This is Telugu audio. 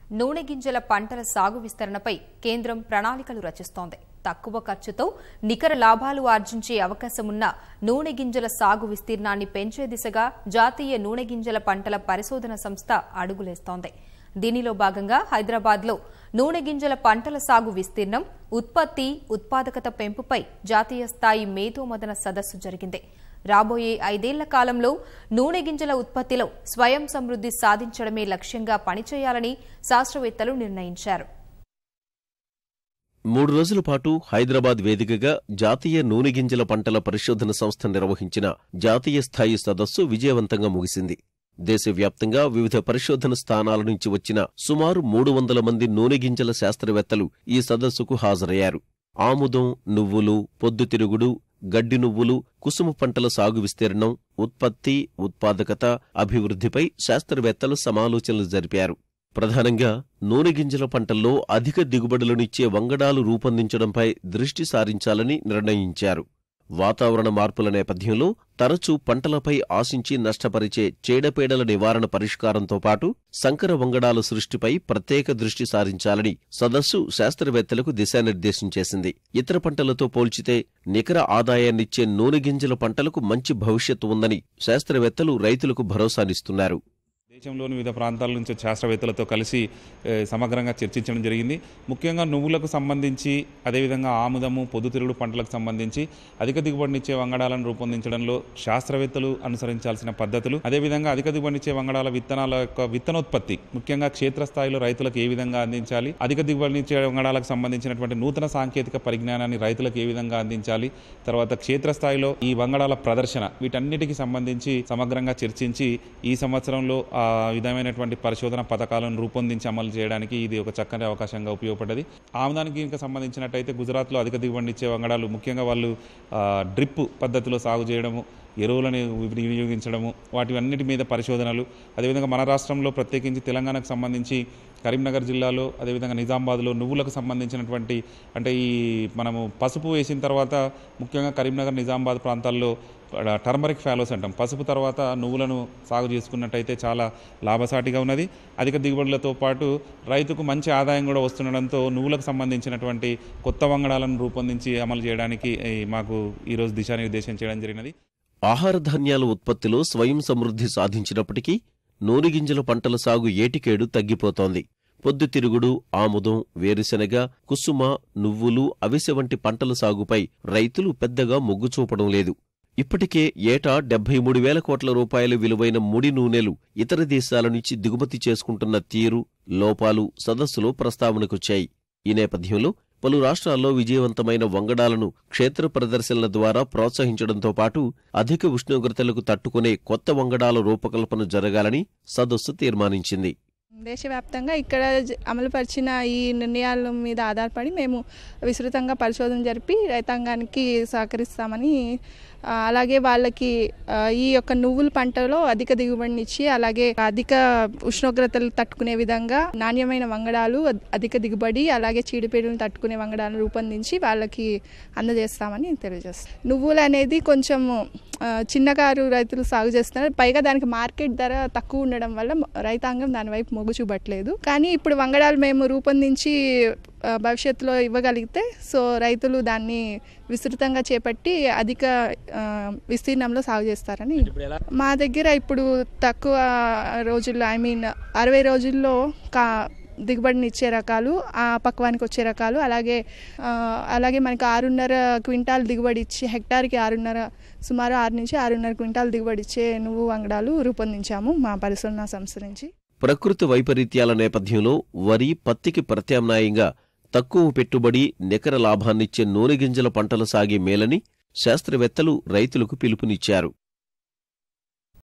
నూనె గింజల పంటల సాగు విస్తరణపై కేంద్రం ప్రణాళికలు రచిస్తోంది తక్కువ ఖర్చుతో నికర లాభాలు ఆర్జించే అవకాశమున్న నూనె గింజల సాగు విస్తీర్ణాన్ని పెంచే దిశగా జాతీయ నూనె గింజల పంటల పరిశోధన సంస్థ అడుగులేస్తోంది దీనిలో భాగంగా హైదరాబాద్లో నూనె గింజల పంటల సాగు విస్తీర్ణం ఉత్పత్తి ఉత్పాదకత పెంపుపై జాతీయ స్థాయి మేధోమదన సదస్సు జరిగింది రాబోయే ఐదేళ్ల కాలంలో నూనె గింజల ఉత్పత్తిలో స్వయం సమృద్ది సాధించడమే లక్ష్యంగా పనిచేయాలని శాస్త్రవేత్తలు నిర్ణయించారు మూడు రోజుల పాటు హైదరాబాద్ వేదికగా జాతీయ నూనె గింజల పంటల పరిశోధన సంస్థ నిర్వహించిన జాతీయ స్థాయి సదస్సు విజయవంతంగా ముగిసింది దేశవ్యాప్తంగా వివిధ పరిశోధన స్థానాల నుంచి వచ్చిన సుమారు మూడు వందల మంది నూనె గింజల శాస్త్రవేత్తలు ఈ సదస్సుకు హాజరయ్యారు ఆముదం నువ్వులు పొద్దుతిరుగుడు గడ్డి నువ్వులు కుసుమ పంటల సాగు విస్తీర్ణం ఉత్పత్తి ఉత్పాదకత అభివృద్ధిపై శాస్త్రవేత్తలు సమాలోచనలు జరిపారు ప్రధానంగా నూనె గింజల పంటల్లో అధిక దిగుబడులనిచ్చే వంగడాలు రూపొందించడంపై దృష్టి సారించాలని నిర్ణయించారు వాతావరణ మార్పుల నేపథ్యంలో తరచూ పంటలపై ఆశించి నష్టపరిచే చీడపీడల నివారణ పరిష్కారంతో పాటు సంకర వంగడాల సృష్టిపై ప్రత్యేక దృష్టి సారించాలని సదస్సు శాస్త్రవేత్తలకు దిశానిర్దేశం చేసింది ఇతర పంటలతో పోల్చితే నికర ఆదాయాన్నిచ్చే నూనె గింజల పంటలకు మంచి భవిష్యత్తు ఉందని శాస్త్రవేత్తలు రైతులకు భరోసానిస్తున్నారు దేశంలోని వివిధ ప్రాంతాల నుంచి శాస్త్రవేత్తలతో కలిసి ఏ, సమగ్రంగా చర్చించడం జరిగింది ముఖ్యంగా నువ్వులకు సంబంధించి అదేవిధంగా ఆముదము పొద్దుతిరుగుడు పంటలకు సంబంధించి అధిక దిగుబడినిచ్చే వంగడాలను రూపొందించడంలో శాస్త్రవేత్తలు అనుసరించాల్సిన పద్ధతులు అదేవిధంగా అధిక దిగుబడినిచ్చే వంగడాల విత్తనాల యొక్క విత్తనోత్పత్తి ముఖ్యంగా క్షేత్రస్థాయిలో రైతులకు ఏ విధంగా అందించాలి అధిక దిగుబడినిచ్చే వంగడాలకు సంబంధించినటువంటి నూతన సాంకేతిక పరిజ్ఞానాన్ని రైతులకు ఏ విధంగా అందించాలి తర్వాత క్షేత్రస్థాయిలో ఈ వంగడాల ప్రదర్శన వీటన్నిటికి సంబంధించి సమగ్రంగా చర్చించి ఈ సంవత్సరంలో ఆ విధమైనటువంటి పరిశోధన పథకాలను రూపొందించి అమలు చేయడానికి ఇది ఒక చక్కని అవకాశంగా ఉపయోగపడ్డది ఆముదానికి ఇంకా సంబంధించినట్టయితే గుజరాత్లో అధిక దిగుబడి ఇచ్చే వంగడాలు ముఖ్యంగా వాళ్ళు ఆ, డ్రిప్ పద్ధతిలో సాగు చేయడము ఎరువులను వినియోగించడము వాటి అన్నిటి మీద పరిశోధనలు అదేవిధంగా మన రాష్ట్రంలో ప్రత్యేకించి తెలంగాణకు సంబంధించి కరీంనగర్ జిల్లాలో అదేవిధంగా నిజామాబాద్లో నువ్వులకు సంబంధించినటువంటి అంటే ఈ మనము పసుపు వేసిన తర్వాత ముఖ్యంగా కరీంనగర్ నిజామాబాద్ ప్రాంతాల్లో టర్మరిక్ ఫాలోస్ అంటాం పసుపు తర్వాత నువ్వులను సాగు చేసుకున్నట్టయితే చాలా లాభసాటిగా ఉన్నది అధిక దిగుబడులతో పాటు రైతుకు మంచి ఆదాయం కూడా వస్తుండడంతో నువ్వులకు సంబంధించినటువంటి కొత్త వంగడాలను రూపొందించి అమలు చేయడానికి ఈ, మాకు ఈరోజు దిశానిర్దేశం చేయడం జరిగినది ఆహార ధాన్యాల ఉత్పత్తిలో స్వయం సమృద్ధి సాధించినప్పటికీ నూనె గింజల పంటల సాగు ఏటికేడు తగ్గిపోతోంది పొద్దుతిరుగుడు ఆముదం వేరుశెనగ కుసుమ నువ్వులు అవిసె వంటి పంటల సాగుపై రైతులు పెద్దగా మొగ్గు చూపడం లేదు ఇప్పటికే ఏటా డెబ్బై మూడు వేల కోట్ల రూపాయల విలువైన ముడి నూనెలు ఇతర దేశాల నుంచి దిగుమతి చేసుకుంటున్న తీరు లోపాలు సదస్సులో ప్రస్తావనకొచ్చాయి ఈ నేపథ్యంలో పలు రాష్ట్రాల్లో విజయవంతమైన వంగడాలను క్షేత్ర ప్రదర్శనల ద్వారా ప్రోత్సహించడంతో పాటు అధిక ఉష్ణోగ్రతలకు తట్టుకునే కొత్త వంగడాల రూపకల్పన జరగాలని సదస్సు తీర్మానించింది దేశవ్యాప్తంగా ఇక్కడ జ- అమలుపరిచిన ఈ నిర్ణయాల మీద ఆధారపడి మేము విస్తృతంగా పరిశోధన జరిపి రైతాంగానికి సహకరిస్తామని ఆ, అలాగే వాళ్ళకి ఆ, ఈ యొక్క నువ్వుల పంటలో అధిక దిగుబడినిచ్చి అలాగే అధిక ఉష్ణోగ్రతలు తట్టుకునే విధంగా నాణ్యమైన వంగడాలు అద్- అధిక దిగుబడి అలాగే చీడపీడలను తట్టుకునే వంగడాలను రూపొందించి వాళ్ళకి అందజేస్తామని తెలియజేస్తాం నువ్వులు అనేది కొంచెం ఆ, చిన్నకారు రైతులు సాగు చేస్తున్నారు పైగా దానికి మార్కెట్ ధర తక్కువ ఉండడం వల్ల మ- రైతాంగం దాని వైపు మొగ్గు చూపట్లేదు కానీ ఇప్పుడు వంగడాలు మేము రూపొందించి ఆ, భవిష్యత్తులో ఇవ్వగలిగితే సో రైతులు దాన్ని విస్తృతంగా చేపట్టి అధిక ఆ, విస్తీర్ణంలో సాగు చేస్తారని మా దగ్గర ఇప్పుడు తక్కువ రోజుల్లో ఐ మీన్ అరవై రోజుల్లో కా దిగుబడిని ఇచ్చే రకాలు ఆ పక్వానికి వచ్చే రకాలు అలాగే ఆ, అలాగే మనకి ఆరున్నర క్వింటాల్ దిగుబడి ఇచ్చి హెక్టార్కి ఆరున్నర సుమారు ఆరు నుంచి ఆరున్నర క్వింటాల్ దిగుబడి ఇచ్చే నువ్వు వంగడాలు రూపొందించాము మా పరిశోధనా సంస్థ నుంచి ప్రకృతి వైపరీత్యాల నేపథ్యంలో వరి పత్తికి ప్రత్యామ్నాయంగా తక్కువ పెట్టుబడి నికర లాభాన్నిచ్చే నూనె గింజల పంటలు సాగే మేలని శాస్త్రవేత్తలు రైతులకు పిలుపునిచ్చారు